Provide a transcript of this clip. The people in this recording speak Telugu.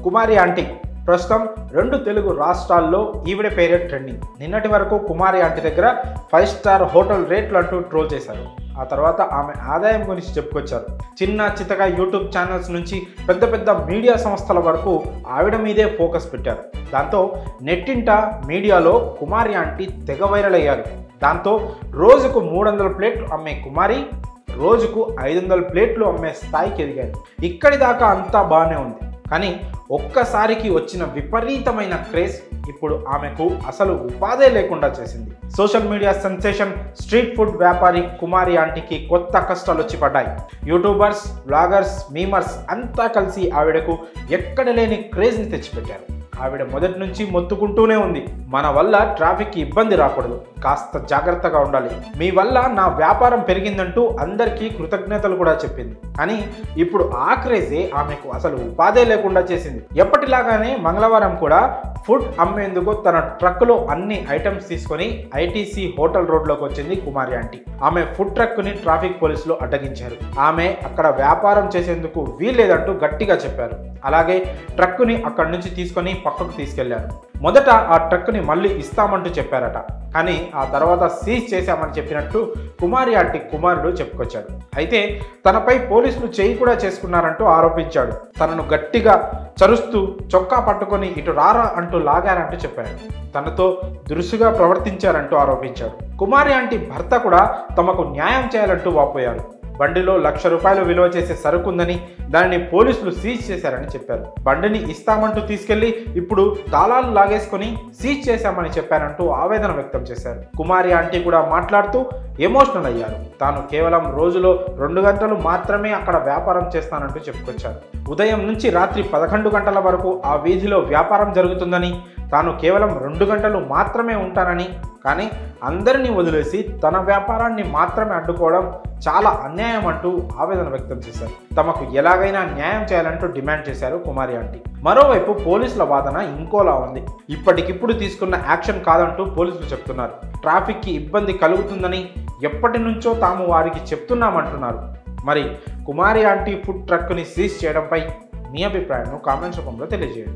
కుమారి ఆంటీ ప్రస్తుతం రెండు తెలుగు రాష్ట్రాల్లో ఈవిడ పేరే ట్రెండింగ్ నిన్నటి వరకు కుమారి ఆంటీ దగ్గర ఫైవ్ స్టార్ హోటల్ రేట్లు అంటూ ట్రోల్ చేశారు ఆ తర్వాత ఆమె ఆదాయం గురించి చెప్పుకొచ్చారు చిన్న చితక యూట్యూబ్ ఛానల్స్ నుంచి పెద్ద పెద్ద మీడియా సంస్థల వరకు ఆవిడ మీదే ఫోకస్ పెట్టారు దాంతో నెట్టింట మీడియాలో కుమారి ఆంటీ తెగ వైరల్ అయ్యారు దాంతో రోజుకు మూడు వందల ప్లేట్లు అమ్మే కుమారి రోజుకు ఐదు వందల ప్లేట్లు అమ్మే స్థాయికి ఎదిగారు ఇక్కడి దాకా అంతా బాగానే ఉంది కానీ ఒక్కసారికి వచ్చిన విపరీతమైన క్రేజ్ ఇప్పుడు ఆమెకు అసలు ఉపాధే లేకుండా చేసింది social media sensation street food వ్యాపారి కుమారి ఆంటీకి కొత్త కష్టాలు వచ్చి పడ్డాయి యూట్యూబర్స్ బ్లాగర్స్ మీమర్స్ అంతా కలిసి ఆవిడకు ఎక్కడ లేని క్రేజ్ని తెచ్చిపెట్టారు ఆవిడ మొదటి నుంచి మొత్తుకుంటూనే ఉంది మన వల్ల ట్రాఫిక్కి ఇబ్బంది రాకూడదు కాస్త జాగ్రత్తగా ఉండాలి మీ వల్ల నా వ్యాపారం పెరిగిందంటూ అందరికీ కృతజ్ఞతలు కూడా చెప్పింది కానీ ఇప్పుడు ఆ క్రేజే ఆమెకు అసలు ఉపాధే లేకుండా చేసింది ఎప్పటిలాగానే మంగళవారం కూడా ఫుడ్ అమ్మేందుకు తన ట్రక్కులో అన్ని ఐటమ్స్ తీసుకొని ఐటీసీ హోటల్ రోడ్లోకి వచ్చింది కుమారి ఆంటీ ఆమె ఫుడ్ ట్రక్ని ట్రాఫిక్ పోలీసులు అడ్డగించారు ఆమె అక్కడ వ్యాపారం చేసేందుకు వీల్లేదంటూ గట్టిగా చెప్పారు అలాగే ట్రక్కుని అక్కడి నుంచి తీసుకొని పక్కకు తీసుకెళ్లారు మొదట ఆ ట్రక్ని మళ్ళీ ఇస్తామంటూ చెప్పారట కానీ ఆ తర్వాత సీజ్ చేశామని చెప్పినట్టు కుమారి ఆంటీ కుమారుడు చెప్పుకొచ్చాడు అయితే తనపై పోలీసులు చేయి కూడా చేసుకున్నారంటూ ఆరోపించాడు తనను గట్టిగా చరుస్తూ చొక్కా పట్టుకొని ఇటు రారా అంటూ లాగారంటూ చెప్పాడు తనతో దురుసుగా ప్రవర్తించారంటూ ఆరోపించాడు కుమారి ఆంటీ భర్త కూడా తమకు న్యాయం చేయాలంటూ వాపోయారు బండిలో లక్ష రూపాయలు విలువ చేసే సరుకుందని దానిని పోలీసులు సీజ్ చేశారని చెప్పారు బండిని ఇస్తామంటూ తీసుకెళ్లి ఇప్పుడు తాళాలు లాగేసుకొని సీజ్ చేశామని చెప్పారంటూ ఆవేదన వ్యక్తం చేశారు కుమారి ఆంటీ కూడా మాట్లాడుతూ ఎమోషనల్ అయ్యారు తాను కేవలం రోజులో రెండు గంటలు మాత్రమే అక్కడ వ్యాపారం చేస్తానంటూ చెప్పుకొచ్చారు ఉదయం నుంచి రాత్రి పదకొండు గంటల వరకు ఆ వీధిలో వ్యాపారం జరుగుతుందని తాను కేవలం రెండు గంటలు మాత్రమే ఉంటానని కానీ అందరినీ వదిలేసి తన వ్యాపారాన్ని మాత్రమే అడ్డుకోవడం చాలా అన్యాయం అంటూ ఆవేదన వ్యక్తం చేశారు తమకు ఎలాగైనా న్యాయం చేయాలంటూ డిమాండ్ చేశారు కుమారి ఆంటీ మరోవైపు పోలీసుల వాదన ఇంకోలా ఉంది ఇప్పటికిప్పుడు తీసుకున్న యాక్షన్ కాదంటూ పోలీసులు చెప్తున్నారు ట్రాఫిక్కి ఇబ్బంది కలుగుతుందని ఎప్పటి నుంచో తాము వారికి చెప్తున్నామంటున్నారు మరి కుమారి ఆంటీ ఫుడ్ ట్రక్ని సీజ్ చేయడంపై మీ అభిప్రాయాన్ని కామెంట్స్ రూపంలో తెలియజేయండి